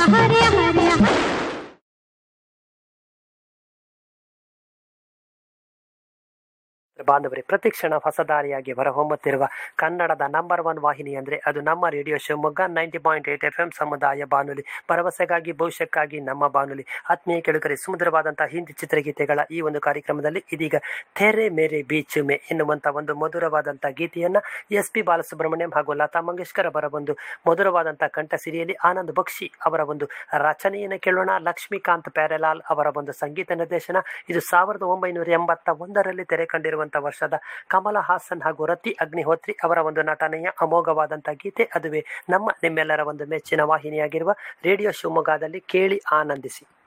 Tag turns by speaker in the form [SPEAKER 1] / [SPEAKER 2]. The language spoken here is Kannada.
[SPEAKER 1] ಹರಿಯ ಹರಿಯ
[SPEAKER 2] ಬಾಂಧವರೇ ಪ್ರತಿಕ್ಷಣ ಹೊಸದಾರಿಯಾಗಿ ಹೊರಹೊಮ್ಮುತ್ತಿರುವ ಕನ್ನಡದ ನಂಬರ್ ಒನ್ ವಾಹಿನಿ ಅಂದರೆ ಅದು ನಮ್ಮ radio Shivamogga ninety point eight F M ಸಮುದಾಯ ಬಾನುಲಿ ಭರವಸೆಗಾಗಿ ಭವಿಷ್ಯಕ್ಕಾಗಿ ನಮ್ಮ ಬಾನುಲಿ ಆತ್ಮೀಯ ಕೆಳುಕರೆ ಸುಮಧುರವಾದಂತಹ ಹಿಂದಿ ಚಿತ್ರಗೀತೆಗಳ ಈ ಒಂದು ಕಾರ್ಯಕ್ರಮದಲ್ಲಿ ಇದೀಗ ಥೇರೆ ಮೇರೆ ಬೀಚ್ ಮೇ ಎನ್ನುವಂಥ ಒಂದು ಮಧುರವಾದಂಥ ಗೀತೆಯನ್ನು ಎಸ್ ಪಿ ಬಾಲಸುಬ್ರಹ್ಮಣ್ಯಂ ಹಾಗೂ ಲತಾ ಮಂಗೇಶ್ಕರ್ ಅವರ ಒಂದು ಮಧುರವಾದಂಥ ಕಂಠಸಿರಿಯಲ್ಲಿ ಆನಂದ್ ಬಕ್ಷಿ ಅವರ ಒಂದು ರಚನೆಯನ್ನು ಕೇಳೋಣ ಲಕ್ಷ್ಮೀಕಾಂತ್ ಪ್ಯಾರೆಲಾಲ್ ಅವರ ಒಂದು ಸಂಗೀತ ನಿರ್ದೇಶನ ಇದು ಸಾವಿರದ ಒಂಬೈನೂರ ಎಂಬತ್ತ ಒಂದರಲ್ಲಿ ತೆರೆ ಕಂಡಿರುವಂಥ ವರ್ಷದ ಕಮಲ ಹಾಸನ್ ಹಾಗೂ ರತಿ ಅಗ್ನಿಹೋತ್ರಿ ಅವರ ಒಂದು ನಟನೆಯ ಅಮೋಘವಾದಂಥ ಗೀತೆ ಅದುವೇ ನಮ್ಮ ನಿಮ್ಮೆಲ್ಲರ ಒಂದು ಮೆಚ್ಚಿನ ವಾಹಿನಿಯಾಗಿರುವ ರೇಡಿಯೋ ಶಿವಮೊಗ್ಗದಲ್ಲಿ ಕೇಳಿ ಆನಂದಿಸಿ